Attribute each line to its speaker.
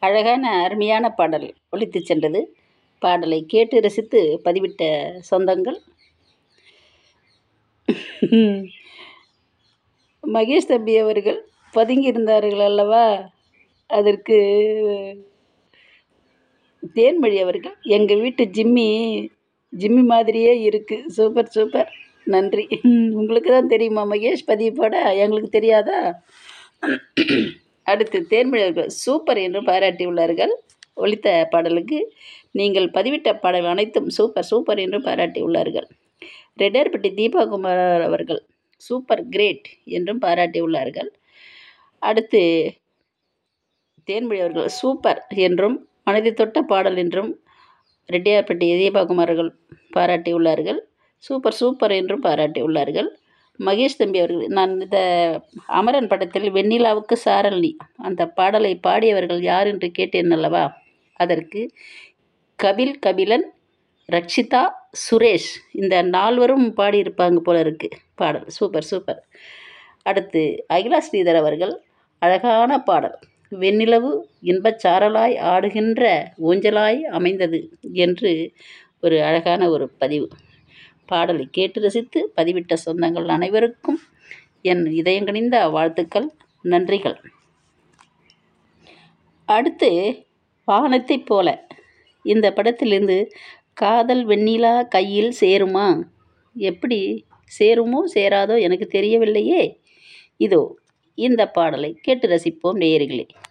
Speaker 1: அழகான அருமையான பாடல் ஒலித்து சென்றது பாடலை கேட்டு ரசித்து பதிவிட்ட சொந்தங்கள் மகேஷ் தம்பி அவர்கள் பதுங்கி இருந்தார்கள் அல்லவா அதற்கு தேன்மொழி அவர்கள் எங்கள் வீட்டு ஜிம்மி ஜிம்மி மாதிரியே இருக்குது சூப்பர் சூப்பர் நன்றி உங்களுக்கு தான் தெரியுமா மகேஷ் பதிவு போட எங்களுக்கு தெரியாதா அடுத்து தேன்மொழி அவர்கள் சூப்பர் என்று பாராட்டியுள்ளார்கள் ஒலித்த பாடலுக்கு நீங்கள் பதிவிட்ட பாடல் அனைத்தும் சூப்பர் சூப்பர் என்று பாராட்டியுள்ளார்கள் ரெட்டியார்பட்டி தீபாகுமார் அவர்கள் சூப்பர் கிரேட் என்றும் பாராட்டியுள்ளார்கள் அடுத்து தேன்மொழி அவர்கள் சூப்பர் என்றும் மனதை தொட்ட பாடல் என்றும் ரெட்டியார்பட்டி தீபாகுமார் அவர்கள் பாராட்டியுள்ளார்கள் சூப்பர் சூப்பர் என்றும் பாராட்டியுள்ளார்கள் மகேஷ் தம்பி அவர்கள் நான் இந்த அமரன் படத்தில் வெண்ணிலாவுக்கு சாரல் நீ அந்த பாடலை பாடியவர்கள் யார் என்று கேட்டேன் அல்லவா அதற்கு கபில் கபிலன் ரக்ஷிதா சுரேஷ் இந்த நால்வரும் பாடியிருப்பாங்க போல இருக்கு பாடல் சூப்பர் சூப்பர் அடுத்து அகிலா ஸ்ரீதர் அவர்கள் அழகான பாடல் வெண்ணிலவு இன்பச் சாரலாய் ஆடுகின்ற ஊஞ்சலாய் அமைந்தது என்று ஒரு அழகான ஒரு பதிவு பாடலை கேட்டு ரசித்து பதிவிட்ட சொந்தங்கள் அனைவருக்கும் என் இதயங்கணிந்த வாழ்த்துக்கள் நன்றிகள் அடுத்து வானத்தைப் போல இந்த படத்திலிருந்து காதல் வெண்ணிலா கையில் சேருமா எப்படி சேருமோ சேராதோ எனக்கு தெரியவில்லையே இதோ இந்த பாடலை கேட்டு ரசிப்போம் நேயர்களே